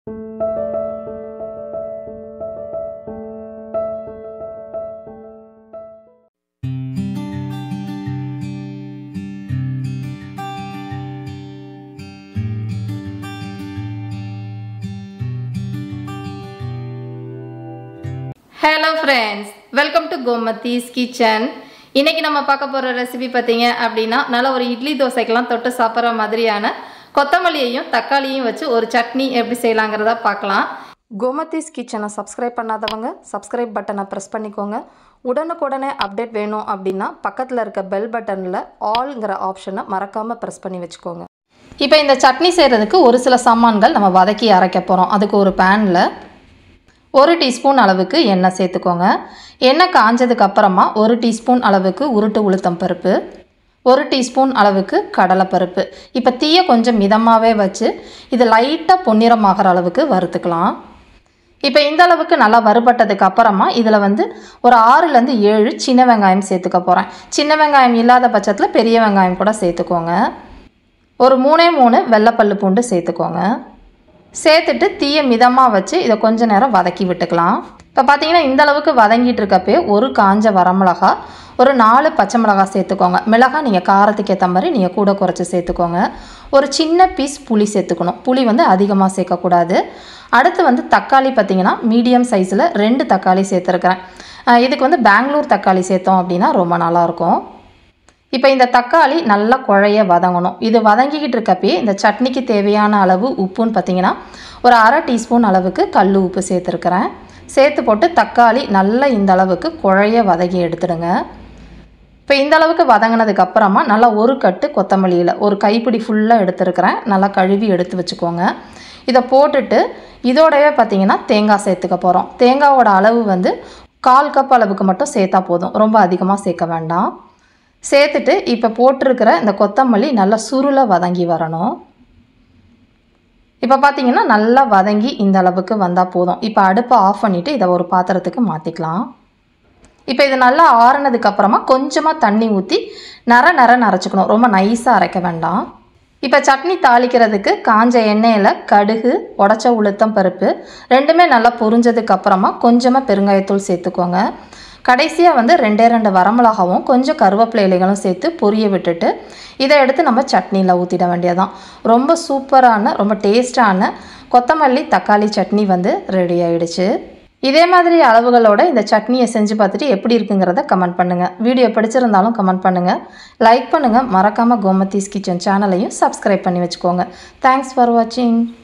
hello friends welcome to Gomathi's kitchen இன்னைக்கு நம்ம பார்க்க போகிற ரெசிபி பார்த்தீங்க அப்படின்னா நல்ல ஒரு இட்லி தோசைக்கெல்லாம் தொட்டு சாப்பிட்ற மாதிரியான கொத்தமல்லியையும் தக்காளியும் வச்சு ஒரு சட்னி எப்படி செய்யலாங்கிறத பார்க்கலாம் கோமதிஸ் கிச்சனை சப்ஸ்கிரைப் பண்ணாதவங்க சப்ஸ்கிரைப் பட்டனை ப்ரெஸ் பண்ணிக்கோங்க உடனுக்குடனே அப்டேட் வேணும் அப்படின்னா பக்கத்தில் இருக்க பெல் பட்டனில் ஆல்ங்கிற ஆப்ஷனை மறக்காமல் ப்ரெஸ் பண்ணி வச்சுக்கோங்க இப்போ இந்த சட்னி செய்கிறதுக்கு ஒரு சில சாமான்கள் நம்ம வதக்கி அரைக்க போகிறோம் அதுக்கு ஒரு பேனில் ஒரு டீஸ்பூன் அளவுக்கு எண்ணெய் சேர்த்துக்கோங்க எண்ணெய் காஞ்சதுக்கு அப்புறமா ஒரு டீஸ்பூன் அளவுக்கு உருட்டு உளுத்தம் பருப்பு ஒரு டீஸ்பூன் அளவுக்கு கடலைப்பருப்பு இப்போ தீயை கொஞ்சம் மிதமாகவே வச்சு இது லைட்டாக பொன்னிறமாகிற அளவுக்கு வறுத்துக்கலாம் இப்போ இந்த அளவுக்கு நல்லா வறுபட்டதுக்கு அப்புறமா இதில் வந்து ஒரு ஆறுலேருந்து ஏழு சின்ன வெங்காயம் சேர்த்துக்க போகிறேன் சின்ன வெங்காயம் இல்லாத பட்சத்தில் பெரிய வெங்காயம் கூட சேர்த்துக்கோங்க ஒரு மூணே மூணு வெள்ளைப்பல்லு பூண்டு சேர்த்துக்கோங்க சேர்த்துட்டு தீயை மிதமாக வச்சு இதை கொஞ்ச நேரம் வதக்கி விட்டுக்கலாம் இப்போ பார்த்தீங்கன்னா இந்த அளவுக்கு வதங்கிட்டு இருக்கப்பே ஒரு காஞ்ச வரமிளகா ஒரு நாலு பச்சை மிளகாய் சேர்த்துக்கோங்க மிளகாய் நீங்கள் காரத்துக்கு ஏற்ற மாதிரி நீங்கள் கூட குறைச்சி சேர்த்துக்கோங்க ஒரு சின்ன பீஸ் புளி சேர்த்துக்கணும் புளி வந்து அதிகமாக சேர்க்கக்கூடாது அடுத்து வந்து தக்காளி பார்த்தீங்கன்னா மீடியம் சைஸில் ரெண்டு தக்காளி சேர்த்துருக்குறேன் அஹ் இதுக்கு வந்து பெங்களூர் தக்காளி சேர்த்தோம் அப்படின்னா ரொம்ப நல்லாயிருக்கும் இப்போ இந்த தக்காளி நல்லா குழைய வதங்கணும் இது வதங்கிக்கிட்டு இருக்கப்பயே இந்த சட்னிக்கு தேவையான அளவு உப்புன்னு பார்த்தீங்கன்னா ஒரு அரை டீஸ்பூன் அளவுக்கு கல் உப்பு சேர்த்துருக்குறேன் சேர்த்து போட்டு தக்காளி நல்லா இந்த அளவுக்கு குழைய வதக்கி எடுத்துடுங்க இப்போ இந்த அளவுக்கு வதங்கினதுக்கு அப்புறமா நல்லா ஒரு கட்டு கொத்தமல்லியில் ஒரு கைப்பிடி ஃபுல்லாக எடுத்துருக்கிறேன் நல்லா கழுவி எடுத்து வச்சுக்கோங்க இதை போட்டுட்டு இதோடவே பார்த்தீங்கன்னா தேங்காய் சேர்த்துக்க போகிறோம் தேங்காவோட அளவு வந்து கால் கப் அளவுக்கு மட்டும் சேர்த்தா போதும் ரொம்ப அதிகமாக சேர்க்க வேண்டாம் சேர்த்துட்டு இப்போ போட்டிருக்கிற இந்த கொத்தமல்லி நல்லா சுருளை வதங்கி வரணும் இப்போ பார்த்தீங்கன்னா நல்லா வதங்கி இந்த அளவுக்கு வந்தால் போதும் இப்போ அடுப்பை ஆஃப் பண்ணிவிட்டு இதை ஒரு பாத்திரத்துக்கு மாற்றிக்கலாம் இப்போ இது நல்லா ஆறுனதுக்கு அப்புறமா கொஞ்சமாக தண்ணி ஊற்றி நர நர நரைச்சிக்கணும் ரொம்ப நைஸாக அரைக்க வேண்டாம் இப்போ சட்னி தாளிக்கிறதுக்கு காஞ்ச எண்ணெயில் கடுகு உடச்ச உளுத்தம் பருப்பு ரெண்டுமே நல்லா பொரிஞ்சதுக்கு அப்புறமா கொஞ்சமாக பெருங்காயத்தூள் சேர்த்துக்கோங்க கடைசியாக வந்து ரெண்டே ரெண்டு வரமிளகாவும் கொஞ்சம் கருவேப்பிலை இலைகளும் சேர்த்து பொரிய விட்டுட்டு இதை எடுத்து நம்ம சட்னியில் ஊற்றிட வேண்டியதான் ரொம்ப சூப்பரான ரொம்ப டேஸ்டான கொத்தமல்லி தக்காளி சட்னி வந்து ரெடி ஆயிடுச்சு இதே மாதிரி அளவுகளோட இந்த சட்னியை செஞ்சு பார்த்துட்டு எப்படி இருக்குங்கிறத கமெண்ட் பண்ணுங்கள் வீடியோ பிடிச்சிருந்தாலும் கமெண்ட் பண்ணுங்கள் லைக் பண்ணுங்கள் மறக்காமல் கோமதீஸ் கிச்சன் சேனலையும் சப்ஸ்கிரைப் பண்ணி வச்சுக்கோங்க தேங்க்ஸ் ஃபார் வாட்சிங்